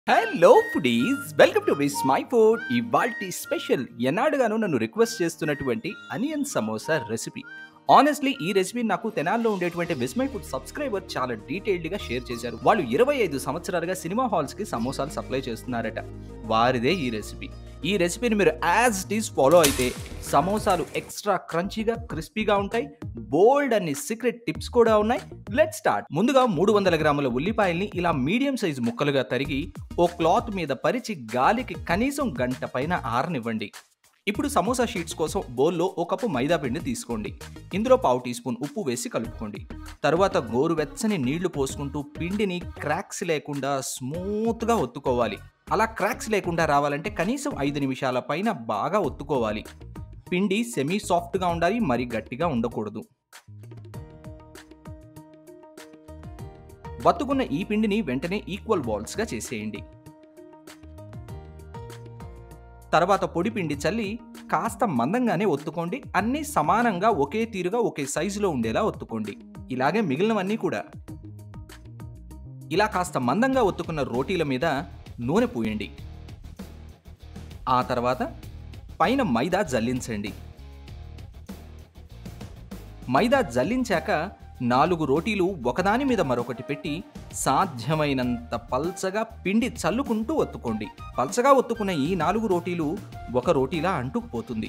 hello foodies welcome to Vismai food ఇవాల్టి special ఎన్నాడుగానో నన్ను రిక్వెస్ట్ చేస్తున్నటువంటి అనియన్ సమోసా రెసిపీ ఆనెస్ట్లీ ఈ రెసిపీ నాకు తెనాల్లో ఉండేటువంటి విస్మై ఫుడ్ సబ్స్క్రైబర్ చాలా డీటెయిల్డ్ గా షేర్ చేశారు వాళ్ళు ఇరవై ఐదు సంవత్సరాలుగా సినిమా హాల్స్ కి సమోసాలు సప్లై చేస్తున్నారట వారిదే ఈ రెసిపీ ఈ రెసిపీని మీరు యాజ్ ఇట్ ఈస్ ఫాలో అయితే సమోసాలు ఎక్స్ట్రా క్రంచీగా క్రిస్పీగా ఉంటాయి బోల్డ్ అన్ని సీక్రెట్ టిప్స్ కూడా ఉన్నాయి లెట్ స్టార్ట్ ముందుగా మూడు వందల గ్రాముల ఉల్లిపాయల్ని ఇలా మీడియం సైజ్ ముక్కలుగా తరిగి ఓ క్లాత్ మీద పరిచి గాలికి కనీసం గంట పైన ఆరనివ్వండి ఇప్పుడు సమోసా షీట్స్ కోసం బౌల్లో ఒక కప్పు మైదా పిండి తీసుకోండి ఇందులో పావు టీ స్పూన్ ఉప్పు వేసి కలుపుకోండి తరువాత గోరువెచ్చని నీళ్లు పోసుకుంటూ పిండిని క్రాక్స్ లేకుండా స్మూత్గా ఒత్తుకోవాలి అలా క్రాక్స్ లేకుండా రావాలంటే కనీసం ఐదు నిమిషాల పైన బాగా ఒత్తుకోవాలి పిండి సెమీ సాఫ్ట్గా ఉండాలి మరి గట్టిగా ఉండకూడదు వత్తుకున్న ఈ పిండిని వెంటనే ఈక్వల్ బాల్స్గా చేసేయండి తర్వాత పొడి పిండి చల్లి కాస్త మందంగానే ఒత్తుకోండి అన్నీ సమానంగా ఒకే తీరుగా ఒకే సైజులో ఉండేలా ఒత్తుకోండి ఇలాగే మిగిలినవన్నీ కూడా ఇలా కాస్త మందంగా ఒత్తుకున్న రోటీల మీద నూనె పూయండి ఆ తర్వాత పైన మైదా జల్లించండి మైదా జల్లించాక నాలుగు రోటీలు ఒకదాని మీద మరొకటి పెట్టి సాధ్యమైనంత పల్చగా పిండి చల్లుకుంటూ ఒత్తుకోండి పల్చగా ఒత్తుకున్న ఈ నాలుగు రోటీలు ఒక రోటీలా అంటుకుపోతుంది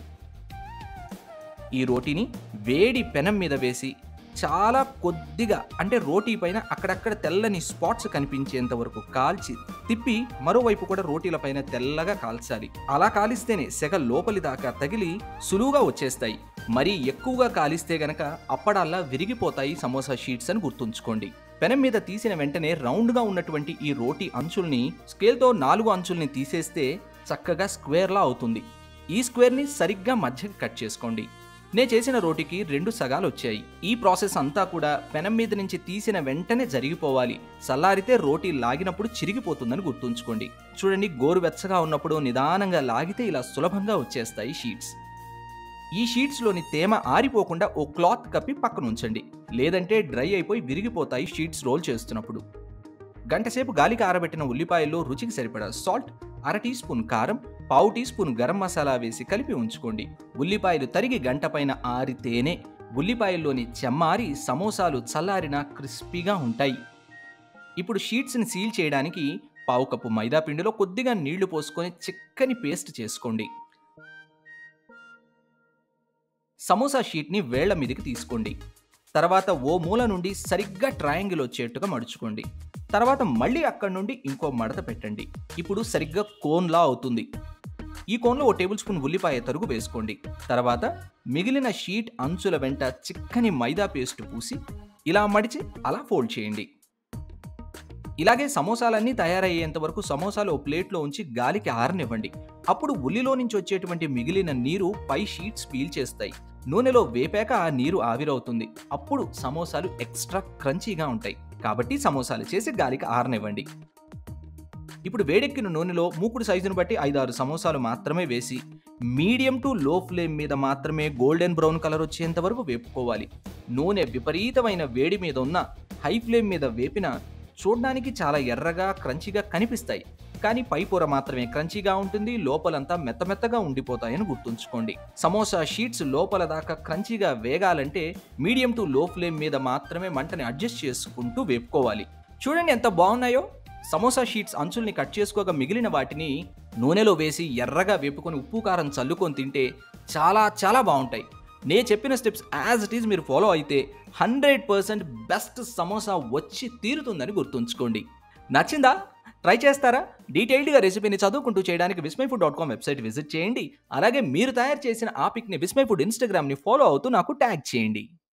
ఈ రోటీని వేడి పెనం మీద వేసి చాలా కొద్దిగా అంటే రోటీ పైన అక్కడక్కడ తెల్లని స్పాట్స్ కనిపించేంత వరకు కాల్చి తిప్పి మరోవైపు కూడా రోటీల పైన తెల్లగా కాల్చాలి అలా కాలిస్తేనే సెగ లోపలి దాకా తగిలి సులువుగా వచ్చేస్తాయి మరీ ఎక్కువగా కాలిస్తే గనక అప్పడాల్లా విరిగిపోతాయి సమోసా షీట్స్ అని గుర్తుంచుకోండి పెనం మీద తీసిన వెంటనే రౌండ్గా ఉన్నటువంటి ఈ రోటీ అంచుల్ని స్కేల్తో నాలుగు అంచుల్ని తీసేస్తే చక్కగా స్క్వేర్లా అవుతుంది ఈ స్క్వేర్ని సరిగ్గా మధ్యకి కట్ చేసుకోండి నే చేసిన రోటీకి రెండు సగాలు వచ్చాయి ఈ ప్రాసెస్ అంతా కూడా పెనం మీద నుంచి తీసిన వెంటనే జరిగిపోవాలి చల్లారితే రోటీ లాగినప్పుడు చిరిగిపోతుందని గుర్తుంచుకోండి చూడండి గోరువెచ్చగా ఉన్నప్పుడు నిదానంగా లాగితే ఇలా సులభంగా వచ్చేస్తాయి షీట్స్ ఈ షీట్స్లోని తేమ ఆరిపోకుండా ఓ క్లాత్ కప్పి పక్కన ఉంచండి లేదంటే డ్రై అయిపోయి విరిగిపోతాయి షీట్స్ రోల్ చేస్తున్నప్పుడు గంటసేపు గాలికి ఆరబెట్టిన ఉల్లిపాయల్లో రుచికి సరిపడా సాల్ట్ అర టీ స్పూన్ కారం పావు టీ స్పూన్ గరం మసాలా వేసి కలిపి ఉంచుకోండి ఉల్లిపాయలు తరిగి గంట పైన ఆరితేనే ఉల్లిపాయల్లోని చెమ్మారి సమోసాలు చల్లారిన క్రిస్పీగా ఉంటాయి ఇప్పుడు షీట్స్ని సీల్ చేయడానికి పావు కప్పు మైదా పిండిలో కొద్దిగా నీళ్లు పోసుకొని చిక్కని పేస్ట్ చేసుకోండి సమోసా షీట్ని వేళ్ల మీదకి తీసుకోండి తర్వాత ఓ మూల నుండి సరిగ్గా ట్రయాంగిల్ వచ్చేట్టుగా మడుచుకోండి తర్వాత మళ్ళీ అక్కడి నుండి ఇంకో మడత పెట్టండి ఇప్పుడు సరిగ్గా కోన్లా అవుతుంది ఈ కోన్లో ఓ టేబుల్ స్పూన్ ఉల్లిపాయ తరుగు వేసుకోండి తర్వాత మిగిలిన షీట్ అంచుల వెంట చిక్కని మైదా పేస్ట్ పూసి ఇలా మడిచి అలా ఫోల్డ్ చేయండి ఇలాగే సమోసాలన్నీ తయారయ్యేంత వరకు సమోసాలు ఓ ప్లేట్లో ఉంచి గాలికి ఆరనివ్వండి అప్పుడు ఉల్లిలో నుంచి వచ్చేటువంటి మిగిలిన నీరు పై షీట్స్ పీల్ చేస్తాయి నూనెలో వేపాక ఆ నీరు ఆవిరవుతుంది అప్పుడు సమోసాలు ఎక్స్ట్రా క్రంచీగా ఉంటాయి కాబట్టి సమోసాలు చేసి గాలికి ఆరనివ్వండి ఇప్పుడు వేడెక్కిన నూనెలో మూకుడు సైజును బట్టి ఐదారు సమోసాలు మాత్రమే వేసి మీడియం టు లో ఫ్లేమ్ మీద మాత్రమే గోల్డెన్ బ్రౌన్ కలర్ వచ్చేంత వరకు వేపుకోవాలి నూనె విపరీతమైన వేడి మీద ఉన్న హై ఫ్లేమ్ మీద వేపిన చూడడానికి చాలా ఎర్రగా క్రంచిగా కనిపిస్తాయి కానీ పై పొర మాత్రమే క్రంచీగా ఉంటుంది లోపలంతా మెత్తమెత్తగా ఉండిపోతాయని గుర్తుంచుకోండి సమోసా షీట్స్ లోపల దాకా క్రంచీగా వేగాలంటే మీడియం టు లో ఫ్లేమ్ మీద మాత్రమే మంటని అడ్జస్ట్ చేసుకుంటూ వేపుకోవాలి చూడండి ఎంత బాగున్నాయో సమోసా షీట్స్ అంచుల్ని కట్ చేసుకోగా మిగిలిన వాటిని నూనెలో వేసి ఎర్రగా వేపుకొని ఉప్పు కారం చల్లుకొని తింటే చాలా చాలా బాగుంటాయి నే చెప్పిన స్టెప్స్ యాజ్ ఇట్ ఈజ్ మీరు ఫాలో అయితే హండ్రెడ్ పర్సెంట్ బెస్ట్ సమోసా వచ్చి తీరుతుందని గుర్తుంచుకోండి నచ్చిందా ట్రై చేస్తారా డీటెయిల్డ్గా రెసిపీని చదువుకుంటూ చేయడానికి Vismai food dot com website visit చేయండి అలాగే మీరు తయారు చేసిన ఆ పిక్ని విస్మై ఫుడ్ ఇన్స్టాగ్రామ్ని ఫాలో అవుతూ నాకు ట్యాగ్ చేయండి